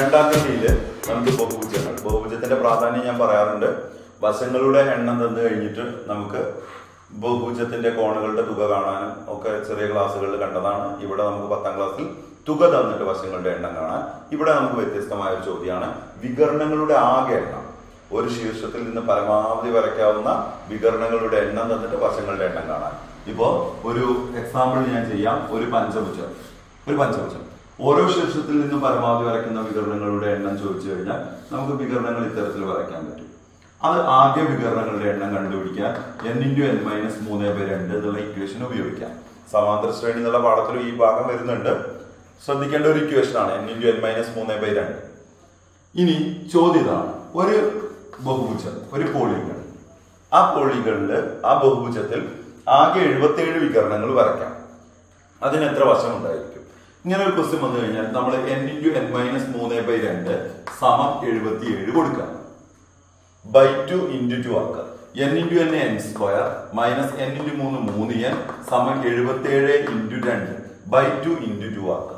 രണ്ടാം തീയതിയില് നമുക്ക് ബഹുഭുജങ്ങൾ ബഹുഭുജത്തിന്റെ പ്രാധാന്യം ഞാൻ പറയാറുണ്ട് വശങ്ങളുടെ എണ്ണം തന്നു കഴിഞ്ഞിട്ട് നമുക്ക് ബഹുഭുജത്തിന്റെ കോണുകളുടെ തുക കാണാനും ഒക്കെ ചെറിയ ക്ലാസ്സുകളിൽ കണ്ടതാണ് ഇവിടെ നമുക്ക് പത്താം ക്ലാസ്സിൽ തുക തന്നിട്ട് വശങ്ങളുടെ എണ്ണം കാണാൻ ഇവിടെ നമുക്ക് വ്യത്യസ്തമായ ഒരു ചോദ്യമാണ് വികരണങ്ങളുടെ ആകെ എണ്ണം ഒരു ശീർഷത്തിൽ നിന്ന് പരമാവധി വരയ്ക്കാവുന്ന വികരണങ്ങളുടെ എണ്ണം തന്നിട്ട് വശങ്ങളുടെ എണ്ണം കാണാൻ ഇപ്പോ ഒരു എക്സാമ്പിൾ ഞാൻ ചെയ്യാം ഒരു പഞ്ചഭുജം ഒരു പഞ്ചഭുജം ഓരോ ശീർഷത്തിൽ നിന്നും പരമാവധി വരയ്ക്കുന്ന വികരണങ്ങളുടെ എണ്ണം ചോദിച്ചു കഴിഞ്ഞാൽ നമുക്ക് വികരണങ്ങൾ ഇത്തരത്തിൽ വരയ്ക്കാൻ പറ്റും അത് ആദ്യ വികരണങ്ങളുടെ എണ്ണം കണ്ടുപിടിക്കാൻ എൻ ഇൻറ്റു എൻ മൈനസ് മൂന്ന് ബൈ രണ്ട് എന്നുള്ള ഇക്വേഷൻ ഉപയോഗിക്കാം സമാന്തര ശ്രേണി എന്നുള്ള പാഠത്തിൽ ഈ ഭാഗം വരുന്നുണ്ട് ശ്രദ്ധിക്കേണ്ട ഒരു ഇക്വേഷൻ ആണ് എൻ ഇൻറ്റു എൻ മൈനസ് മൂന്ന് ബൈ രണ്ട് ഇനി ചോദ്യം ഇതാണ് ഒരു ബഹുഭുജം ഒരു പോളിഗൺ ആ പോളിഗണില് ആ ബഹുഭുജത്തിൽ ആകെ എഴുപത്തിയേഴ് വികരണങ്ങൾ വരയ്ക്കാം അതിന് എത്ര വശം ഉണ്ടായിരിക്കും ഇങ്ങനെ ഒരു ക്വസ്റ്റ്യൻ വന്നു കഴിഞ്ഞാൽ നമ്മൾ എൻ ഇൻറ്റു എൻ മൈനസ് മൂന്ന് ബൈ രണ്ട് സമം എഴുപത്തിയേഴ് കൊടുക്കാം ബൈ ടു ഇൻറ്റു ടു ആക്കുക N into N N square minus N into മൂന്ന് മൂന്ന് എൻ സമം എഴുപത്തിയേഴ് ഇൻറ്റു രണ്ട് ബൈ ടു ഇൻറ്റു ടു ആക്കുക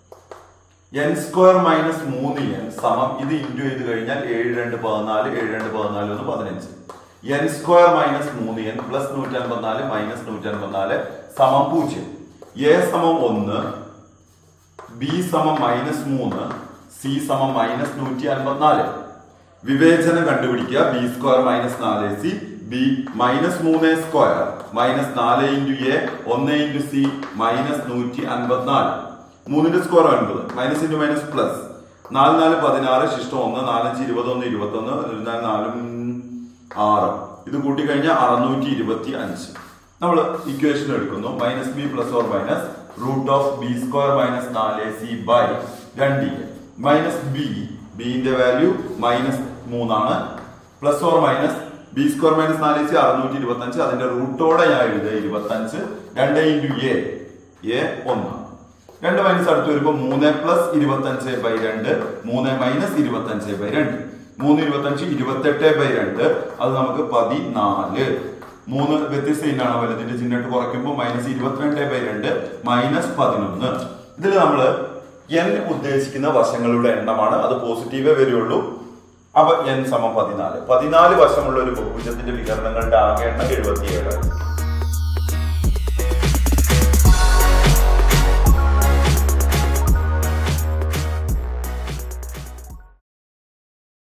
എൻ സ്ക്വയർ മൈനസ് മൂന്ന് എൻ സമം ഇത് ഇൻറ്റു ചെയ്ത് കഴിഞ്ഞാൽ ഏഴ് രണ്ട് പതിനാല് ഏഴ് രണ്ട് പതിനാല് ഒന്ന് പതിനഞ്ച് എൻ സ്ക്വയർ മൈനസ് മൂന്ന് എൻ പ്ലസ് നൂറ്റി അൻപത്തിനാല് മൈനസ് നൂറ്റി അൻപത്തിനാല് സമം പൂജ്യം എ സമം ഒന്ന് ബി സമം മൈനസ് മൂന്ന് സി സമം മൈനസ് നൂറ്റി അൻപത്തിനാല് വിവേചനം കണ്ടുപിടിക്കുക ബി സ്ക്വയർ മൈനസ് നാല് സി ബി മൈനസ് മൂന്ന് സ്ക്വയർ മൈനസ് നാല് ഇൻറ്റു എ ഒന്ന് ഇൻറ്റു സി മൈനസ് നൂറ്റി അൻപത്തിനാല് മൂന്നിന്റെ സ്ക്വയർ ഒൻപത് മൈനസ് ഇൻറ്റു മൈനസ് പ്ലസ് നാല് നാല് പതിനാറ് ശിഷ്ടം ഒന്ന് നാലഞ്ച് ഇരുപത്തൊന്ന് ഇരുപത്തൊന്ന് ഇരുപത്തിനാല് നാലും ആറ് ഇത് കൂട്ടിക്കഴിഞ്ഞാൽ അറുന്നൂറ്റി ഇരുപത്തി അഞ്ച് നമ്മൾ ഇക്വേഷൻ എടുക്കുന്നു minus B plus or minus root of B square minus നാല് സി ബൈ രണ്ട് എ മൈനസ് ബി ബിന്റെ വാല്യൂ മൈനസ് മൂന്നാണ് plus or minus B square minus നാല് സി അറുന്നൂറ്റി ഇരുപത്തി അഞ്ച് അതിന്റെ റൂട്ടോടെ ഞാൻ എഴുതുക ഇരുപത്തി അഞ്ച് രണ്ട് ഇൻറ്റു എ എ ഒന്നാണ് രണ്ട് മൈനസ് അടുത്ത് വരുമ്പോൾ മൂന്ന് പ്ലസ് ഇരുപത്തി അഞ്ച് ബൈ രണ്ട് മൂന്ന് മൈനസ് ഇരുപത്തി അഞ്ച് ബൈ രണ്ട് മൂന്ന് ഇരുപത്തി അഞ്ച് ഇരുപത്തെട്ട് ബൈ രണ്ട് അത് നമുക്ക് പതിനാല് മൂന്ന് വ്യത്യസ്ത ചിഹ്നമാണ് വലുതിന്റെ ചിഹ്നമായിട്ട് കുറയ്ക്കുമ്പോൾ മൈനസ് ഇരുപത്തിരണ്ട് ബൈ രണ്ട് മൈനസ് പതിനൊന്ന് ഇതിൽ നമ്മൾ എൻ ഉദ്ദേശിക്കുന്ന വശങ്ങളുടെ എണ്ണമാണ് അത് പോസിറ്റീവേ വരികയുള്ളൂ അപ്പൊ എൻ സമം പതിനാല് പതിനാല് വശമുള്ള ഒരു ബഹുഭുജത്തിന്റെ വികരണങ്ങളുടെ ആകെ എണ്ണം എഴുപത്തിയേഴ്